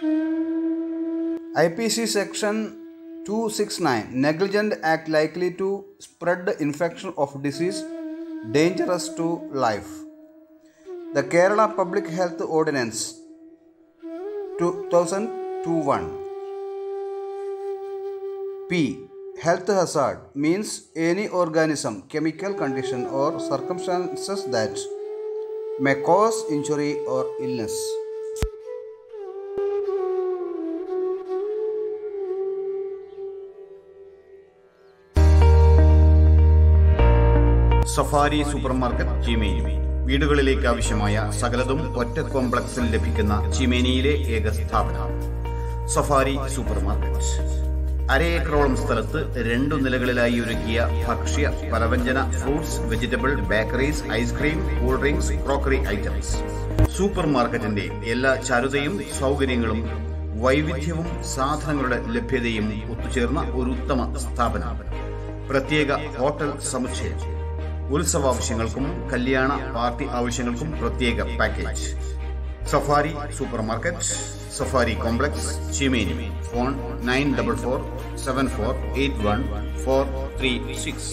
IPC section 269 negligent act likely to spread infection of disease dangerous to life. The Kerala Public Health Ordinance 2021 P. Health hazard means any organism, chemical condition, or circumstances that may cause injury or illness. Safari super market Cheemeni വീടുകളിലേക്ക് ആവശ്യമായ സകലതും ഒറ്റ കോംപ്ലക്സിൽ ലഭിക്കുന്ന ചീമേനിയിലെ ഏക സ്ഥാപനം safari super market അരയേക്കറോളം സ്ഥലത്ത് രണ്ടു നിലകളിലായി ഒരുക്കിയ ഭക്ഷ്യ പലവ്യഞ്ജന fruits vegetable bakeries ice cream cool drinks crockery items super മാർക്കറ്റിന്റെ എല്ലാ ചാരുതയും സൗകര്യങ്ങളും വൈവിധ്യവും സാധനങ്ങളുടെ ലഭ്യതയും ഒത്തുചേർന്ന ഒരു ഉത്തമ സ്ഥാപനം പ്രത്യേക ഹോട്ടൽ സമുച്ചയം ഉത്സവാവശ്യങ്ങൾക്കും കല്യാണ പാർട്ടി ആവശ്യങ്ങൾക്കും പ്രത്യേക package Safari super market Safari complex Cheemeni phone nine double four seven four eight one four three six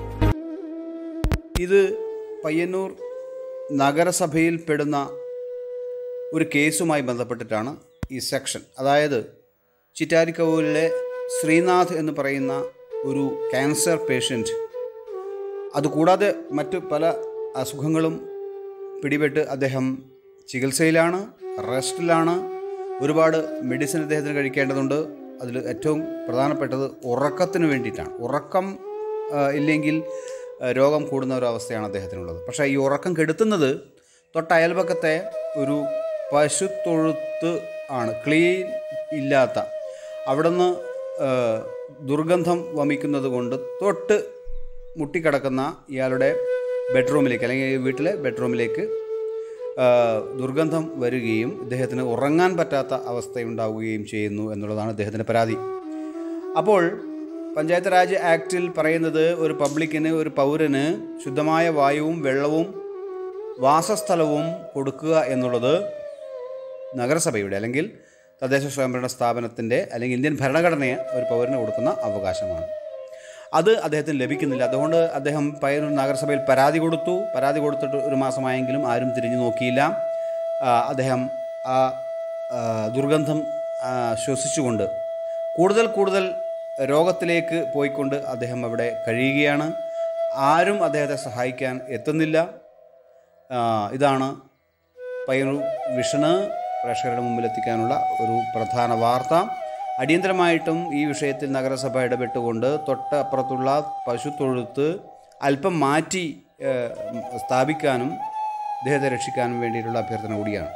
ഇത് പയ്യന്നൂർ നഗരസഭയിൽ പെടുന്ന ഒരു കേസുമായി ബന്ധപ്പെട്ടിട്ടാണ് ഈ സെക്ഷൻ അതായത് ചിറ്റാരിക്കവൂരിലെ ശ്രീനാഥ് എന്ന് പറയുന്ന ഒരു ക്യാൻസർ പേഷ്യൻറ്റ് അതുകൂടാതെ മറ്റ് പല അസുഖങ്ങളും പിടിപെട്ട് അദ്ദേഹം ചികിത്സയിലാണ് റെസ്റ്റിലാണ് ഒരുപാട് മെഡിസിൻ അദ്ദേഹത്തിന് കഴിക്കേണ്ടതുണ്ട് അതിൽ ഏറ്റവും പ്രധാനപ്പെട്ടത് ഉറക്കത്തിന് വേണ്ടിയിട്ടാണ് ഉറക്കം ആ, ഇല്ലെങ്കിൽ ആ, രോഗം കൂടുന്ന ഒരു അവസ്ഥയാണ് അദ്ദേഹത്തിനുള്ളത് പക്ഷേ ഈ ഉറക്കം കെടുത്തുന്നത് തൊട്ട അയൽപക്കത്തെ ഒരു പശുത്തൊഴുത്ത് ആണ് ക്ലീൻ ഇല്ലാത്ത അവിടുന്ന് ആ, ദുർഗന്ധം വമിക്കുന്നത് കൊണ്ട് തൊട്ട് മുട്ടിക്കിടക്കുന്ന ഇയാളുടെ ബെഡ്റൂമിലേക്ക് അല്ലെങ്കിൽ ഈ വീട്ടിലെ ബെഡ്റൂമിലേക്ക് ആ, ദുർഗന്ധം വരികയും ഇദ്ദേഹത്തിന് ഉറങ്ങാൻ പറ്റാത്ത അവസ്ഥയുണ്ടാവുകയും ചെയ്യുന്നു എന്നുള്ളതാണ് ഇദ്ദേഹത്തിൻ്റെ പരാതി അപ്പോൾ പഞ്ചായത്ത് രാജ് ആക്ടിൽ പറയുന്നത് ഒരു പബ്ലിക്കിന് ഒരു പൗരന് ശുദ്ധമായ വായുവും വെള്ളവും വാസസ്ഥലവും കൊടുക്കുക എന്നുള്ളത് നഗരസഭയുടെ അല്ലെങ്കിൽ തദ്ദേശ സ്വയംഭരണ സ്ഥാപനത്തിൻ്റെ അല്ലെങ്കിൽ ഇന്ത്യൻ ഭരണഘടനയെ ഒരു പൗരന് കൊടുക്കുന്ന അവകാശമാണ് അത് അദ്ദേഹത്തിന് ലഭിക്കുന്നില്ല അതുകൊണ്ട് അദ്ദേഹം പയ്യന്നൂർ നഗരസഭയിൽ പരാതി കൊടുത്തു പരാതി കൊടുത്തിട്ട് ഒരു മാസമായെങ്കിലും ആരും തിരിഞ്ഞു നോക്കിയില്ല ആ, അദ്ദേഹം ആ ആ, ദുർഗന്ധം ആ, ശ്വസിച്ചുകൊണ്ട് കൂടുതൽ കൂടുതൽ രോഗത്തിലേക്ക് പോയിക്കൊണ്ട് അദ്ദേഹം അവിടെ കഴിയുകയാണ് ആരും അദ്ദേഹത്തെ സഹായിക്കാൻ എത്തുന്നില്ല ആ, ഇതാണ് പയ്യന്നൂർ വിഷന് പ്രേക്ഷകരുടെ മുമ്പിൽ എത്തിക്കാനുള്ള ഒരു പ്രധാന വാർത്ത അടിയന്തരമായിട്ടും ഈ വിഷയത്തിൽ നഗരസഭ ഇടപെട്ടുകൊണ്ട് തൊട്ടപ്പുറത്തുള്ള പശുത്തൊഴുത്ത് അല്പം മാറ്റി ഏഹ്, സ്ഥാപിക്കാനും ഇദ്ദേഹത്തെ രക്ഷിക്കാനും വേണ്ടിയിട്ടുള്ള അഭ്യർത്ഥന കൂടിയാണ്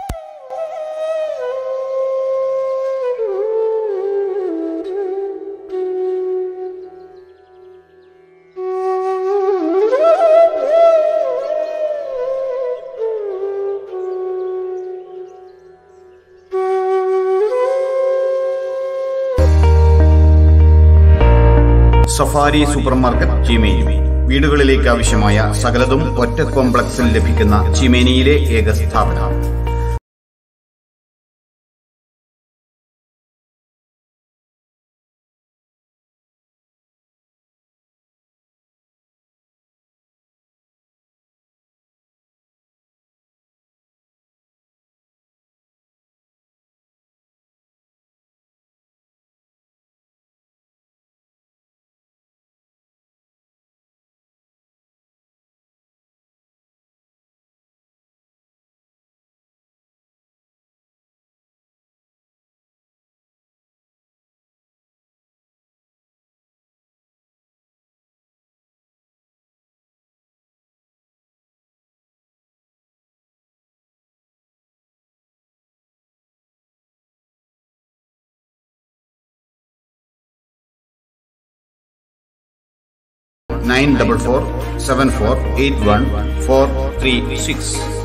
സഫാരി സൂപ്പർ മാർക്കറ്റ് ചീമേനി വീടുകളിലേക്ക് ആവശ്യമായ സകലതും ഒറ്റ കോംപ്ലക്സിൽ ലഭിക്കുന്ന ചീമേനിയിലെ ഏക സ്ഥാപനം nine double four seven four eight one four three six